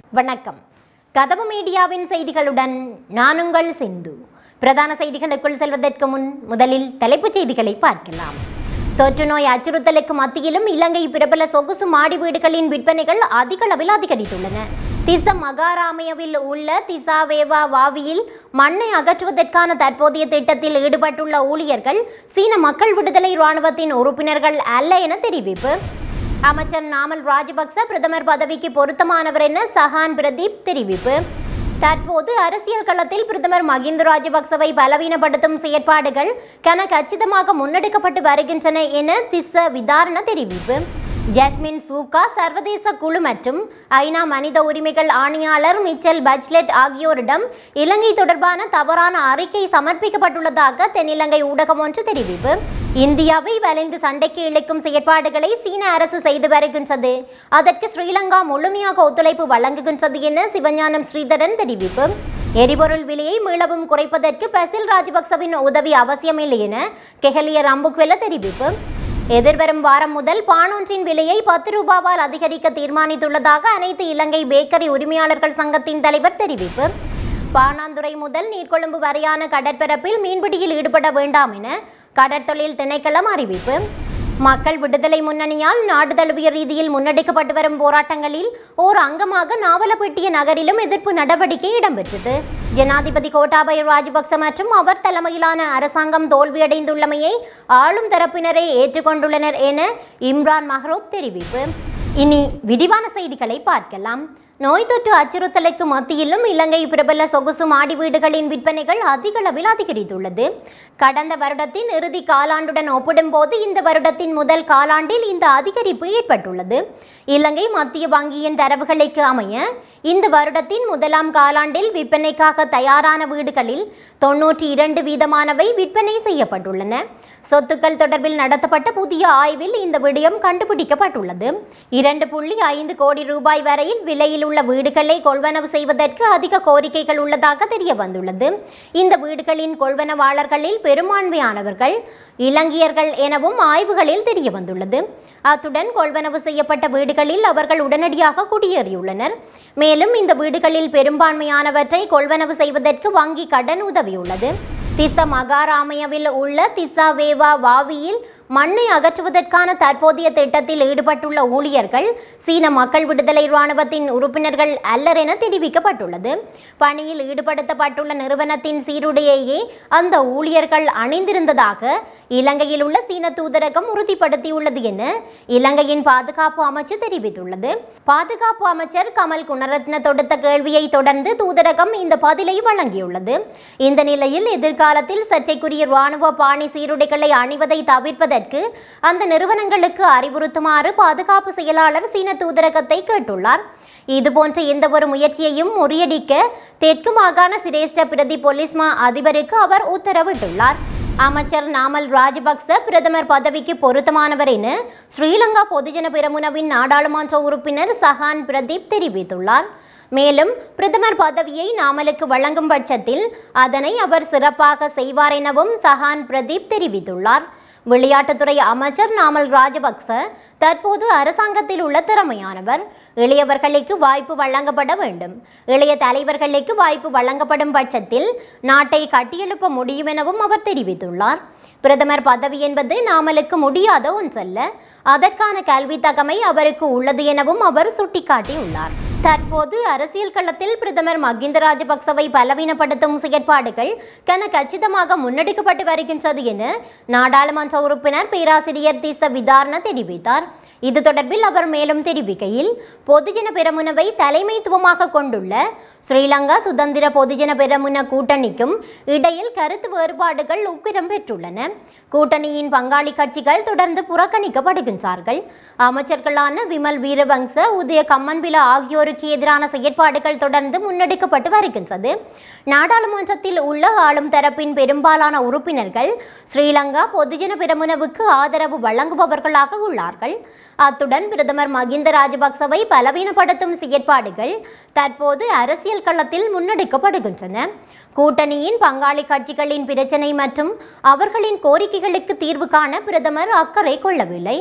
வணக்கம் கதவு மீடியாவின் செய்திகளுடன் நான் உங்கள் சிந்து பிரதான செய்திகளுக்குள் செல்வதற்கு முன் முதலில் தலைப்புச் செய்திகளை பார்க்கலாம் தொற்று நோய் அச்சுறுத்தலுக்கு மத்தியிலும் இலங்கை பிரபல சொகுசு மாடி வீடுகளின் விற்பனைகள் அதிக அளவில் அதிகரித்துள்ளன திச மகாராமயவில் உள்ள திசாவேவா வாவியில் மண்ணை அகற்றுவதற்கான தற்போதைய திட்டத்தில் ஈடுபட்டுள்ள ஊழியர்கள் சீன மக்கள் விடுதலை இராணுவத்தின் உறுப்பினர்கள் அல்ல என தெரிவிப்பு அமைச்சர் நாமல் ராஜபக்ச பிரதமர் பதவிக்கு பொருத்தமானவர் என சஹான் பிரதீப் தெரிவிப்பு தற்போது அரசியல் களத்தில் பிரதமர் மகிந்த ராஜபக்சவை பலவீனப்படுத்தும் செயற்பாடுகள் கன கச்சிதமாக முன்னெடுக்கப்பட்டு வருகின்றன என திஸ்ஸ விதாரண தெரிவிப்பு ஜாஸ்மின் சூகா சர்வதேச குழு மற்றும் ஐநா மனித உரிமைகள் ஆணையாளர் மிச்சல் பச்லெட் ஆகியோரிடம் இலங்கை தொடர்பான தவறான அறிக்கை சமர்ப்பிக்கப்பட்டுள்ளதாக தென்னிலங்கை ஊடகம் ஒன்று தெரிவிப்பு இந்தியாவை வளைந்து சண்டைக்கு இழைக்கும் செயற்பாடுகளை சீன அரசு செய்து வருகின்றது அதற்கு ஸ்ரீலங்கா முழுமையாக ஒத்துழைப்பு வழங்குகின்றது என சிவஞானம் ஸ்ரீதரன் தெரிவிப்பு எரிபொருள் விலையை மீளவும் குறைப்பதற்கு பசில் ராஜபக்சவின் உதவி அவசியமில்லை என கெஹலிய ரம்புக்வெல தெரிவிப்பு எதிர்வரும் வாரம் முதல் பானொன்றின் விலையை பத்து ரூபாவால் அதிகரிக்க தீர்மானித்துள்ளதாக அனைத்து இலங்கை பேக்கரி உரிமையாளர்கள் சங்கத்தின் தலைவர் தெரிவிப்பு பாணாந்துறை முதல் நீர்கொழும்பு வரையான கடற்பரப்பில் மீன்பிடியில் ஈடுபட வேண்டாம் என கடற்தொழில் திணைக்களம் அறிவிப்பு மக்கள் விடுதலை முன்னணியால் நாடு தழுவிய ரீதியில் முன்னெடுக்கப்பட்டு வரும் போராட்டங்களில் ஓர் அங்கமாக நாவலப்பட்டிய நகரிலும் எதிர்ப்பு நடவடிக்கை இடம்பெற்றது ஜனாதிபதி கோட்டாபய ராஜபக்ச மற்றும் அவர் தலைமையிலான அரசாங்கம் தோல்வியடைந்துள்ளமையை ஆளும் தரப்பினரை ஏற்றுக்கொண்டுள்ளனர் என இம்ரான் மஹ்ரூப் தெரிவிப்பு இனி விரிவான செய்திகளை பார்க்கலாம் நோய் தொற்று அச்சுறுத்தலுக்கு மத்தியிலும் இலங்கை பிரபல சொகுசு மாடி வீடுகளின் விற்பனைகள் அதிக அளவில் அதிகரித்துள்ளது கடந்த வருடத்தின் இறுதி காலாண்டுடன் ஒப்பிடும்போது இந்த வருடத்தின் முதல் காலாண்டில் இந்த அதிகரிப்பு ஏற்பட்டுள்ளது இலங்கை மத்திய வங்கியின் தரவுகளுக்கு அமைய இந்த வருடத்தின் முதலாம் காலாண்டில் விற்பனைக்காக தயாரான வீடுகளில் தொன்னூற்றி இரண்டு வீதமானவை விற்பனை செய்யப்பட்டுள்ளன சொத்துக்கள் தொடர்பில் நடத்தப்பட்ட புதிய ஆய்வில் இந்த விடயம் கண்டுபிடிக்கப்பட்டுள்ளது இரண்டு புள்ளி ஐந்து கோடி ரூபாய் வரையில் விலையில் உள்ள வீடுகளை கொள்வனவு செய்வதற்கு அதிக கோரிக்கைகள் உள்ளதாக தெரிய வந்துள்ளது இந்த வீடுகளின் கொள்வனவாளர்களில் பெரும்பான்மையானவர்கள் இலங்கையர்கள் எனவும் ஆய்வுகளில் தெரிய வந்துள்ளது அத்துடன் கொள்வனவு செய்யப்பட்ட வீடுகளில் அவர்கள் உடனடியாக குடியேறியுள்ளனர் மேலும் இந்த வீடுகளில் பெரும்பான்மையானவற்றை கொள்வனவு செய்வதற்கு வங்கி கடன் உதவியுள்ளது திச மகாராமயவில் உள்ள திசாவேவா வாவியில் மண்ணை அகற்றுவதற்கான தற்போதைய திட்டத்தில் ஈடுபட்டுள்ள ஊழியர்கள் சீன மக்கள் விடுதலை இராணுவத்தின் உறுப்பினர்கள் அல்லர் என தெரிவிக்கப்பட்டுள்ளது பணியில் ஈடுபடுத்தப்பட்டுள்ள நிறுவனத்தின் சீருடையையே அந்த ஊழியர்கள் அணிந்திருந்ததாக இலங்கையில் உள்ள சீன தூதரகம் உறுதிப்படுத்தியுள்ளது என இலங்கையின் பாதுகாப்பு அமைச்சு தெரிவித்துள்ளது பாதுகாப்பு அமைச்சர் கமல் குணரத்ன தொடுத்த கேள்வியை தொடர்ந்து தூதரகம் இந்த பதிலை வழங்கியுள்ளது இந்த நிலையில் எதிர்காலத்தில் சர்ச்சைக்குரிய இராணுவ பாணி சீருடைகளை அணிவதை தவிர்ப்பதற்கு அந்த நிறுவனங்களுக்கு அறிவுறுத்துமாறு பாதுகாப்பு செயலாளர் சீன தூதரகத்தை கேட்டுள்ளார் இதுபோன்ற எந்த ஒரு முயற்சியையும் முறியடிக்க தெற்கு மாகாண சிரேஷ்ட பிரதி போலீஸ் மா அதிபருக்கு அவர் உத்தரவிட்டுள்ளார் அமைச்சர் நாமல் ராஜபக்ச பிரதமர் பதவிக்கு பொருத்தமானவர் என ஸ்ரீலங்கா பொதுஜன பெரமுனவின் நாடாளுமன்ற உறுப்பினர் சஹான் பிரதீப் தெரிவித்துள்ளார் மேலும் பிரதமர் பதவியை நாமலுக்கு வழங்கும் பட்சத்தில் அதனை அவர் சிறப்பாக செய்வார் எனவும் சஹான் பிரதீப் தெரிவித்துள்ளார் விளையாட்டுத்துறை அமைச்சர் நாமல் ராஜபக்ச தற்போது அரசாங்கத்தில் உள்ள திறமையானவர் இளையவர்களுக்கு வாய்ப்பு வழங்கப்பட வேண்டும் இளைய தலைவர்களுக்கு வாய்ப்பு வழங்கப்படும் பட்சத்தில் நாட்டை கட்டியெழுப்ப முடியும் எனவும் அவர் தெரிவித்துள்ளார் பிரதமர் பதவி என்பது நாமலுக்கு முடியாத ஒன்றல்ல அதற்கான கல்வி தகமை அவருக்கு உள்ளது எனவும் அவர் சுட்டிக்காட்டியுள்ளார் தற்போது அரசியல் களத்தில் பிரதமர் மகிந்த ராஜபக்சவை பலவீனப்படுத்தும் செயற்பாடுகள் கன கச்சிதமாக முன்னெடுக்கப்பட்டு வருகின்றது என நாடாளுமன்ற உறுப்பினர் பேராசிரியர் திச விதாரண தெரிவித்தார் இது தொடர்பில் அவர் மேலும் தெரிவிக்கையில் பொதுஜன பெரமுனவை தலைமைத்துவமாக கொண்டுள்ள ஸ்ரீலங்கா சுதந்திர பொதுஜன பெரமுன கூட்டணிக்கும் இடையில் கருத்து வேறுபாடுகள் உக்கிரம் பெற்றுள்ளன கூட்டணியின் பங்காளி கட்சிகள் தொடர்ந்து புறக்கணிக்கப்படுகின்றார்கள் அமைச்சர்களான விமல் வீரவங்ச உதய கம்மன்பில ஆகியோருக்கு எதிரான செயற்பாடுகள் தொடர்ந்து முன்னெடுக்கப்பட்டு வருகின்றது நாடாளுமன்றத்தில் உள்ள ஆளும் தரப்பின் பெரும்பாலான உறுப்பினர்கள் ஸ்ரீலங்கா பொதுஜன பெரமுனவுக்கு ஆதரவு வழங்குபவர்களாக உள்ளார்கள் அத்துடன் பிரதமர் மகிந்த ராஜபக்சவை பலவீனப்படுத்தும் செயற்பாடுகள் தற்போது அரசியல் களத்தில் முன்னெடுக்கப்படுகின்றன கூட்டணியின் பங்காளி கட்சிகளின் பிரச்சனை மற்றும் அவர்களின் கோரிக்கைகளுக்கு தீர்வு காண பிரதமர் அக்கறை கொள்ளவில்லை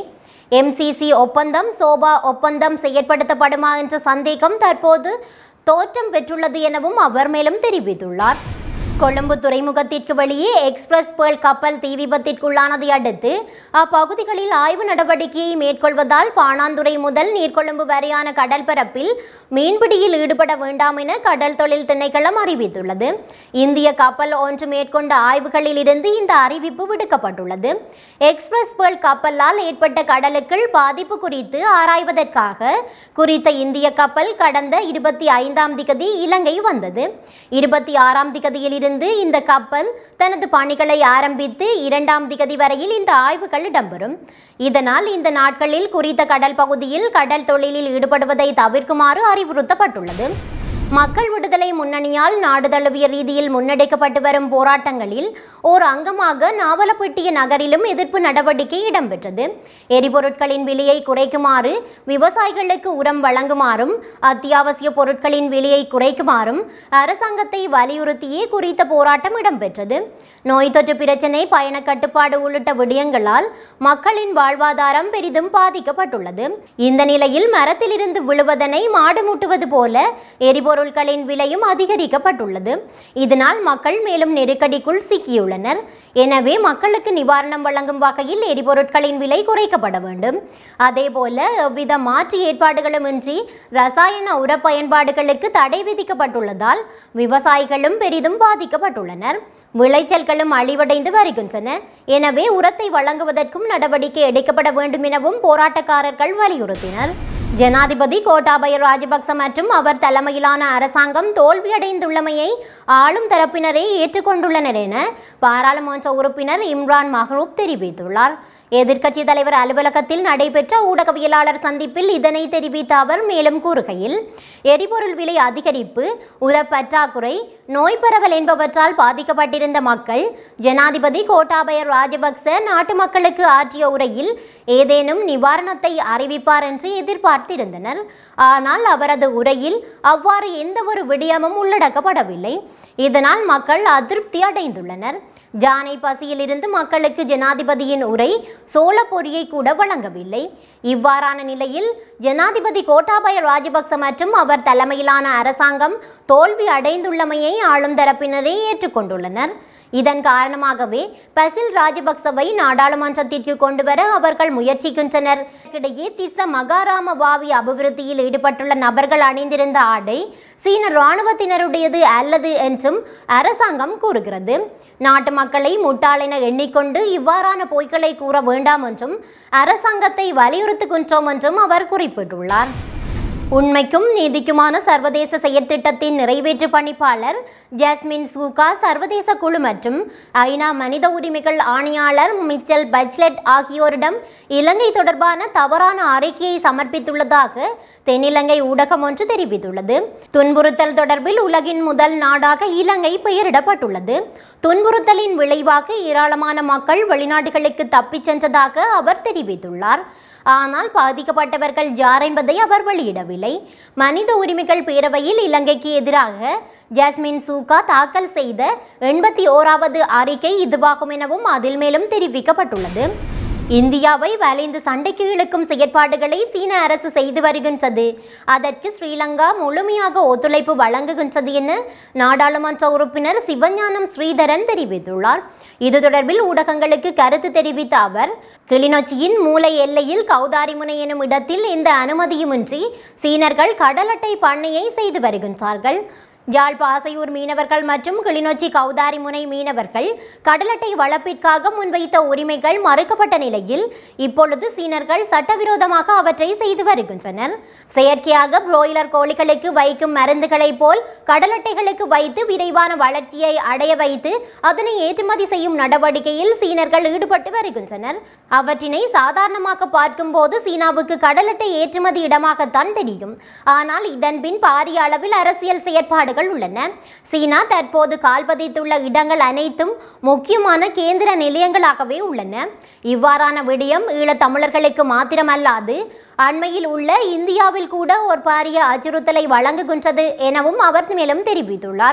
எம்சிசி ஒப்பந்தம் சோபா ஒப்பந்தம் செயற்படுத்தப்படுமா என்ற சந்தேகம் தற்போது தோற்றம் பெற்றுள்ளது எனவும் அவர் மேலும் தெரிவித்துள்ளார் கொழும்பு துறைமுகத்திற்கு வெளியே எக்ஸ்பிரஸ் பேர்ல் கப்பல் தீ விபத்திற்குள்ளானதை அடுத்து அப்பகுதிகளில் ஆய்வு நடவடிக்கையை மேற்கொள்வதால் பாணாந்துறை முதல் நீர்கொழும்பு வரையான கடல் பரப்பில் மீன்பிடியில் ஈடுபட வேண்டாம் என கடல் தொழில் திணைக்களம் அறிவித்துள்ளது இந்திய கப்பல் ஒன்று மேற்கொண்ட ஆய்வுகளில் இருந்து இந்த அறிவிப்பு விடுக்கப்பட்டுள்ளது எக்ஸ்பிரஸ் பேர்ல் கப்பலால் ஏற்பட்ட கடலுக்குள் பாதிப்பு குறித்து ஆராய்வதற்காக குறித்த இந்திய கப்பல் கடந்த இருபத்தி ஐந்தாம் திகதி இலங்கை வந்தது இருபத்தி ஆறாம் திகதியில் இருந்து இந்த கப்பல் தனது பணிகளை ஆரம்பித்து இரண்டாம் திகதி வரையில் இந்த ஆய்வுகள் இடம்பெறும் இதனால் இந்த நாட்களில் குறித்த கடல் பகுதியில் கடல் தொழிலில் ஈடுபடுவதை தவிர்க்குமாறு அறிவுறுத்தப்பட்டுள்ளது மக்கள் விடுதலை முன்னணியால் நாடு தழுவிய ரீதியில் முன்னெடுக்கப்பட்டு வரும் போராட்டங்களில் ஓர் அங்கமாக நாவலப்பட்டிய நகரிலும் எதிர்ப்பு நடவடிக்கை இடம்பெற்றது எரிபொருட்களின் விலையை குறைக்குமாறு விவசாயிகளுக்கு உரம் வழங்குமாறும் அத்தியாவசிய பொருட்களின் விலையை குறைக்குமாறும் அரசாங்கத்தை வலியுறுத்தியே குறித்த போராட்டம் இடம்பெற்றது நோய் தொற்று பிரச்சினை பயண கட்டுப்பாடு உள்ளிட்ட விடயங்களால் மக்களின் வாழ்வாதாரம் பெரிதும் பாதிக்கப்பட்டுள்ளது இந்த நிலையில் மரத்திலிருந்து விழுவதனை மாடு முட்டுவது போல எரிபொருட்களின் விலையும் அதிகரிக்கப்பட்டுள்ளது இதனால் மக்கள் மேலும் நெருக்கடிக்குள் சிக்கியுள்ளனர் எனவே மக்களுக்கு நிவாரணம் வழங்கும் வகையில் எரிபொருட்களின் விலை குறைக்கப்பட வேண்டும் அதேபோல எவ்வித மாற்று ஏற்பாடுகளுமின்றி ரசாயன உர பயன்பாடுகளுக்கு தடை விதிக்கப்பட்டுள்ளதால் விவசாயிகளும் பெரிதும் பாதிக்கப்பட்டுள்ளனர் விளைச்சல்களும் அழிவடைந்து வருகின்றன எனவே உரத்தை வழங்குவதற்கும் நடவடிக்கை எடுக்கப்பட வேண்டும் எனவும் போராட்டக்காரர்கள் வலியுறுத்தினர் ஜனாதிபதி கோட்டாபய ராஜபக்ச மற்றும் அவர் தலைமையிலான அரசாங்கம் தோல்வியடைந்துள்ளமையை ஆளும் தரப்பினரே ஏற்றுக்கொண்டுள்ளனர் என பாராளுமன்ற உறுப்பினர் இம்ரான் மஹ்ரூப் தெரிவித்துள்ளார் எதிர்க்கட்சி தலைவர் அலுவலகத்தில் நடைபெற்ற ஊடகவியலாளர் சந்திப்பில் இதனை தெரிவித்த அவர் மேலும் கூறுகையில் எரிபொருள் விலை அதிகரிப்பு உரப்பற்றாக்குறை நோய் பரவல் என்பவற்றால் பாதிக்கப்பட்டிருந்த மக்கள் ஜனாதிபதி கோட்டாபய ராஜபக்ச நாட்டு மக்களுக்கு ஆற்றிய உரையில் ஏதேனும் நிவாரணத்தை அறிவிப்பார் என்று எதிர்பார்த்திருந்தனர் ஆனால் அவரது உரையில் அவ்வாறு எந்த ஒரு விடயமும் உள்ளடக்கப்படவில்லை இதனால் மக்கள் அதிருப்தி அடைந்துள்ளனர் ஜானை பசியிலிருந்து மக்களுக்கு ஜனாதிபதியின் உரை சோள பொரியை கூட வழங்கவில்லை இவ்வாறான நிலையில் ஜனாதிபதி கோட்டாபய ராஜபக்ச மற்றும் அவர் தலைமையிலான அரசாங்கம் தோல்வி அடைந்துள்ளமையை ஆளும் தரப்பினரே ஏற்றுக்கொண்டுள்ளனர் இதன் காரணமாகவே பசில் ராஜபக்சவை நாடாளுமன்றத்திற்கு கொண்டுவர அவர்கள் முயற்சிக்கின்றனர் இடையே திச மகாராம வாவி அபிவிருத்தியில் ஈடுபட்டுள்ள நபர்கள் அணிந்திருந்த ஆடை சீன இராணுவத்தினருடையது அல்லது என்றும் அரசாங்கம் கூறுகிறது நாட்டு மக்களை முட்டாளென எண்ணிக்கொண்டு இவ்வாறான பொய்களை கூற வேண்டாம் என்றும் அரசாங்கத்தை வலியுறுத்துகின்றோம் என்றும் அவர் குறிப்பிட்டுள்ளார் உண்மைக்கும் நீதிக்குமான சர்வதேச செயற்திட்டத்தின் நிறைவேற்று பணிப்பாளர் ஜாஸ்மின் சூகா சர்வதேச குழு மற்றும் ஐநா மனித உரிமைகள் ஆணையாளர் மிச்சல் பச்லெட் ஆகியோரிடம் இலங்கை தொடர்பான தவறான அறிக்கையை சமர்ப்பித்துள்ளதாக தென்னிலங்கை ஊடகம் ஒன்று தெரிவித்துள்ளது துன்புறுத்தல் தொடர்பில் உலகின் முதல் நாடாக இலங்கை பெயரிடப்பட்டுள்ளது துன்புறுத்தலின் விளைவாக ஏராளமான மக்கள் வெளிநாடுகளுக்கு தப்பிச் சென்றதாக அவர் தெரிவித்துள்ளார் ஆனால் பாதிக்கப்பட்டவர்கள் யார் என்பதை அவர் வெளியிடவில்லை மனித உரிமைகள் பேரவையில் இலங்கைக்கு எதிராக ஜாஸ்மின் சூகா தாக்கல் செய்த எண்பத்தி ஓராவது அறிக்கை இதுவாகும் எனவும் அதில் மேலும் தெரிவிக்கப்பட்டுள்ளது இந்தியாவை வளைந்து சண்டைக்கு இழுக்கும் செயற்பாடுகளை சீன அரசு செய்து வருகின்றது அதற்கு ஸ்ரீலங்கா முழுமையாக ஒத்துழைப்பு வழங்குகின்றது என நாடாளுமன்ற உறுப்பினர் சிவஞானம் ஸ்ரீதரன் தெரிவித்துள்ளார் இது தொடர்பில் ஊடகங்களுக்கு கருத்து தெரிவித்த அவர் கிளிநொச்சியின் மூலை எல்லையில் கௌதாரிமுனை எனும் இடத்தில் எந்த அனுமதியுமின்றி சீனர்கள் கடல் அட்டை பண்ணையை செய்து வருகின்றார்கள் யாழ் பாசையூர் மீனவர்கள் மற்றும் கிளிநொச்சி கௌதாரிமுனை மீனவர்கள் கடலட்டை வளர்ப்பிற்காக முன்வைத்த உரிமைகள் மறுக்கப்பட்ட நிலையில் இப்பொழுது சீனர்கள் சட்டவிரோதமாக அவற்றை செய்து வருகின்றனர் செயற்கையாக புரோய்லர் கோழிகளுக்கு வைக்கும் மருந்துகளைப் போல் கடலட்டைகளுக்கு வைத்து விரைவான வளர்ச்சியை அடைய வைத்து அதனை ஏற்றுமதி செய்யும் நடவடிக்கையில் சீனர்கள் ஈடுபட்டு வருகின்றனர் அவற்றினை சாதாரணமாக பார்க்கும்போது சீனாவுக்கு கடலட்டை ஏற்றுமதி இடமாகத்தான் தெரியும் ஆனால் இதன் பின் பாரிய அளவில் அரசியல் செயற்பாடுகள் உள்ளன சீனா தற்போது கால்பதித்துள்ள இடங்கள் அனைத்தும் முக்கியமான கேந்திர நிலையங்களாகவே உள்ளன இவ்வாறான விடயம் ஈழத் தமிழர்களுக்கு மாத்திரமல்லாது அண்மையில் உள்ள இந்தியாவில் கூட ஒரு பாரிய அச்சுறுத்தலை வழங்குகின்றது எனவும் அவர் மேலும் தெரிவித்துள்ளார்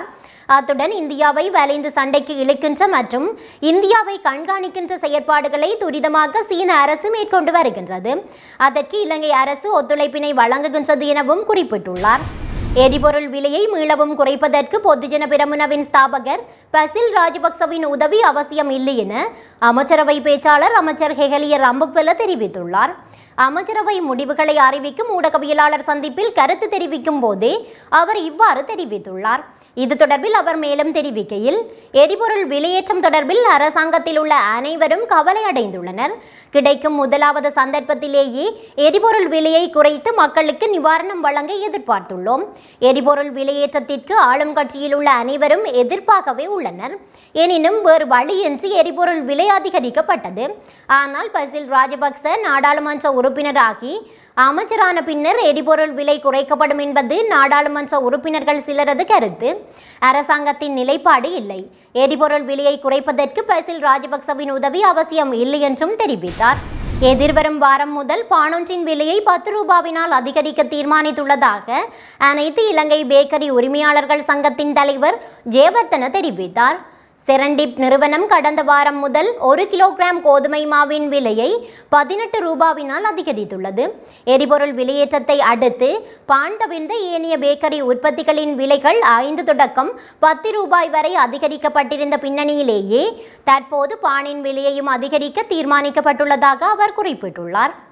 அத்துடன் இந்தியாவை வளைந்து சண்டைக்கு இழுக்கின்ற மற்றும் இந்தியாவை கண்காணிக்கின்ற செயற்பாடுகளை துரிதமாக சீன அரசு மேற்கொண்டு வருகின்றது அதற்கு இலங்கை அரசு ஒத்துழைப்பினை வழங்குகின்றது எனவும் குறிப்பிட்டுள்ளார் எரிபொருள் விலையை மீளவும் குறைப்பதற்கு பொதுஜன பிரமுனவின் ஸ்தாபகர் பசில் ராஜபக்சவின் உதவி அவசியம் இல்லை என அமைச்சரவை பேச்சாளர் அமைச்சர் ஹெகலிய ரம்புக்வெல தெரிவித்துள்ளார் அமைச்சரவை முடிவுகளை அறிவிக்கும் ஊடகவியலாளர் சந்திப்பில் கருத்து தெரிவிக்கும் போதே அவர் இவ்வாறு தெரிவித்துள்ளார் இது தொடர்பில் அவர் மேலும் தெரிவிக்கையில் எரிபொருள் விலையேற்றம் தொடர்பில் அரசாங்கத்தில் உள்ள அனைவரும் கவலை அடைந்துள்ளனர் கிடைக்கும் முதலாவது சந்தர்ப்பத்திலேயே எரிபொருள் விலையை குறைத்து மக்களுக்கு நிவாரணம் வழங்க எதிர்பார்த்துள்ளோம் எரிபொருள் விலையேற்றத்திற்கு ஆளும் கட்சியில் உள்ள அனைவரும் எதிர்ப்பாகவே உள்ளனர் எனினும் வேறு வழியின்றி எரிபொருள் விலை அதிகரிக்கப்பட்டது ஆனால் பசில் ராஜபக்ச நாடாளுமன்ற உறுப்பினராகி அமைச்சரான பின்னர் எரிபொருள் விலை குறைக்கப்படும் என்பது நாடாளுமன்ற உறுப்பினர்கள் சிலரது கருத்து அரசாங்கத்தின் நிலைப்பாடு இல்லை எரிபொருள் விலையை குறைப்பதற்கு பசில் ராஜபக்சவின் உதவி அவசியம் இல்லை என்றும் தெரிவித்தார் எதிர்வரும் வாரம் முதல் பானொன்றின் விலையை பத்து ரூபாவினால் அதிகரிக்க தீர்மானித்துள்ளதாக அனைத்து இலங்கை பேக்கரி உரிமையாளர்கள் சங்கத்தின் தலைவர் ஜெயவர்தன தெரிவித்தார் செரண்டிப் நிறுவனம் கடந்த வாரம் முதல் ஒரு கிலோகிராம் கோதுமை மாவின் விலையை பதினெட்டு ரூபாவினால் அதிகரித்துள்ளது எரிபொருள் விலையேற்றத்தை அடுத்து பான் தவிர்ந்த ஏனைய பேக்கரி உற்பத்திகளின் விலைகள் ஐந்து தொடக்கம் பத்து ரூபாய் வரை அதிகரிக்கப்பட்டிருந்த பின்னணியிலேயே தற்போது பானின் விலையையும் அதிகரிக்க தீர்மானிக்கப்பட்டுள்ளதாக அவர் குறிப்பிட்டுள்ளார்